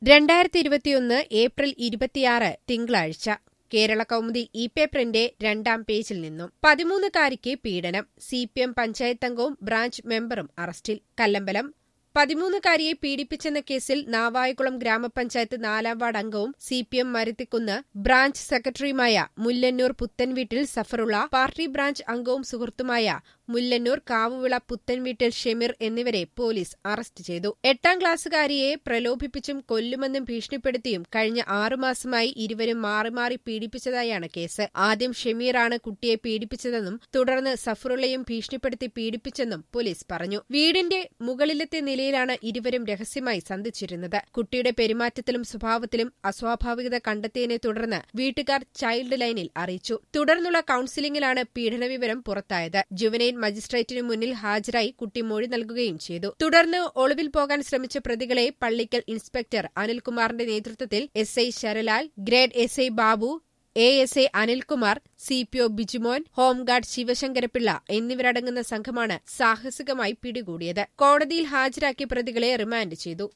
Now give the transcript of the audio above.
രണ്ടായിരത്തി ഇരുപത്തിയൊന്ന് ഏപ്രിൽ ഇരുപത്തിയാറ് തിങ്കളാഴ്ച കേരള കൗമുദി ഇ പേപ്പറിന്റെ രണ്ടാം പേജിൽ നിന്നും പതിമൂന്നുകാരിക്ക് പീഡനം സി പി എം പഞ്ചായത്തംഗവും ബ്രാഞ്ച് മെമ്പറും അറസ്റ്റിൽ കല്ലമ്പലം പതിമൂന്നുകാരിയെ പീഡിപ്പിച്ചെന്ന കേസിൽ നാവായകുളം ഗ്രാമപഞ്ചായത്ത് നാലാം വാർഡ് അംഗവും C P M Maruthikkunnu branch സെക്രട്ടറിയുമായ മുല്ലന്നൂർ പുത്തൻവീട്ടിൽ സഫറുള്ള പാർട്ടി ബ്രാഞ്ച് അംഗവും സുഹൃത്തുമായ മുല്ലന്നൂർ കാവുവിള പുത്തൻവീട്ടിൽ ഷെമീർ എന്നിവരെ പോലീസ് അറസ്റ്റ് ചെയ്തു എട്ടാം ക്ലാസ്സുകാരിയെ പ്രലോഭിപ്പിച്ചും കൊല്ലുമെന്നും ഭീഷണിപ്പെടുത്തിയും കഴിഞ്ഞ ആറുമാസമായി ഇരുവരും മാറി മാറി പീഡിപ്പിച്ചതായാണ് കേസ് ആദ്യം ഷെമീറാണ് കുട്ടിയെ പീഡിപ്പിച്ചതെന്നും തുടർന്ന് സഫറുള്ളയും ഭീഷണിപ്പെടുത്തി പീഡിപ്പിച്ചെന്നും പോലീസ് പറഞ്ഞു വീടിന്റെ മുകളിലത്തെ നിലയിലാണ് ഇരുവരും രഹസ്യമായി സന്ധിച്ചിരുന്നത് കുട്ടിയുടെ പെരുമാറ്റത്തിലും സ്വഭാവത്തിലും അസ്വാഭാവികത കണ്ടെത്തിയതിനെ തുടർന്ന് വീട്ടുകാർ ചൈൽഡ് ലൈനിൽ അറിയിച്ചു തുടർന്നുള്ള കൌൺസിലിംഗിലാണ് പീഡനവിവരം പുറത്തായത് ജുവനൈൻ മജിസ്ട്രേറ്റിനു മുന്നിൽ ഹാജരായി കുട്ടി മൊഴി നൽകുകയും ചെയ്തു തുടർന്ന് ഒളിവിൽ പോകാൻ ശ്രമിച്ച പ്രതികളെ പള്ളിക്കൽ ഇൻസ്പെക്ടർ അനിൽകുമാറിന്റെ നേതൃത്വത്തിൽ S I Saralal grade S I Babu A S A Anilkumar C P O Bijumon home guard Sivasankarapillai എന്നിവരടങ്ങുന്ന സംഘമാണ് സാഹസികമായി പിടികൂടിയത് കോടതിയിൽ ഹാജരാക്കിയ പ്രതികളെ റിമാൻഡ് ചെയ്തു